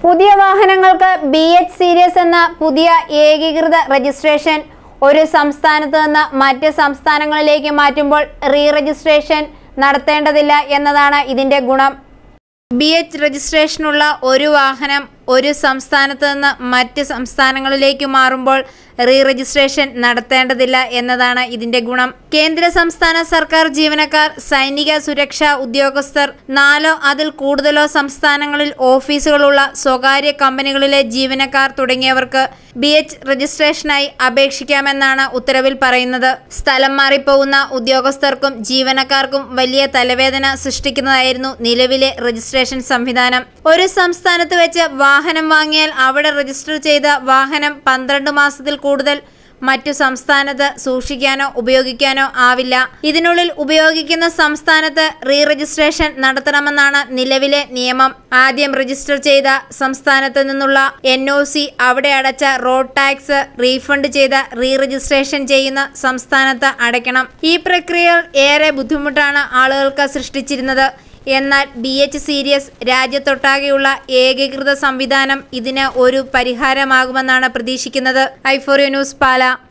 പുതിയ വാഹനങ്ങൾക്ക് B H series എന്ന പുതിയ ഏകീകൃത രജിസ്ട്രേഷൻ ഒരു സംസ്ഥാനത്ത് നിന്ന് മറ്റ് സംസ്ഥാനങ്ങളിലേക്ക് മാറ്റുമ്പോൾ റീ രജിസ്ട്രേഷൻ നടത്തേണ്ടതില്ല എന്നതാണ് ഇതിന്റെ ഗുണം ബി എച്ച് രജിസ്ട്രേഷനുള്ള ഒരു വാഹനം ഒരു സംസ്ഥാനത്ത് നിന്ന് മറ്റ് സംസ്ഥാനങ്ങളിലേക്ക് മാറുമ്പോൾ റീ രജിസ്ട്രേഷൻ നടത്തേണ്ടതില്ല എന്നതാണ് ഇതിന്റെ ഗുണം കേന്ദ്ര സംസ്ഥാന സർക്കാർ ജീവനക്കാർ സൈനിക സുരക്ഷാ ഉദ്യോഗസ്ഥർ നാലോ അതിൽ കൂടുതലോ സംസ്ഥാനങ്ങളിൽ ഓഫീസുകളുള്ള സ്വകാര്യ കമ്പനികളിലെ ജീവനക്കാർ തുടങ്ങിയവർക്ക് ബി എച്ച് രജിസ്ട്രേഷനായി അപേക്ഷിക്കാമെന്നാണ് ഉത്തരവിൽ പറയുന്നത് സ്ഥലം മാറിപ്പോകുന്ന ഉദ്യോഗസ്ഥർക്കും ജീവനക്കാർക്കും വലിയ തലവേദന സൃഷ്ടിക്കുന്നതായിരുന്നു നിലവിലെ രജിസ്ട്രേഷൻ സംവിധാനം ഒരു സംസ്ഥാനത്ത് വെച്ച് വാഹനം വാങ്ങിയാൽ അവിടെ രജിസ്റ്റർ ചെയ്ത വാഹനം പന്ത്രണ്ട് മാസത്തിൽ കൂടുതൽ മറ്റു സംസ്ഥാനത്ത് സൂക്ഷിക്കാനോ ഉപയോഗിക്കാനോ ആവില്ല ഇതിനുള്ളിൽ ഉപയോഗിക്കുന്ന സംസ്ഥാനത്ത് റീ രജിസ്ട്രേഷൻ നടത്തണമെന്നാണ് നിലവിലെ നിയമം ആദ്യം രജിസ്റ്റർ ചെയ്ത സംസ്ഥാനത്ത് നിന്നുള്ള എൻ ഒ സി അവിടെ അടച്ച റോഡ് ടാക്സ് റീഫണ്ട് ചെയ്ത റീ രജിസ്ട്രേഷൻ ചെയ്യുന്ന സംസ്ഥാനത്ത് അടയ്ക്കണം ഈ പ്രക്രിയകൾ ഏറെ ബുദ്ധിമുട്ടാണ് ആളുകൾക്ക് സൃഷ്ടിച്ചിരുന്നത് എന്നാൽ ബി എച്ച് സീരീസ് രാജ്യത്തൊട്ടാകെയുള്ള ഏകീകൃത സംവിധാനം ഇതിന് ഒരു പരിഹാരമാകുമെന്നാണ് പ്രതീക്ഷിക്കുന്നത് ഐഫോറിയോ ന്യൂസ് പാല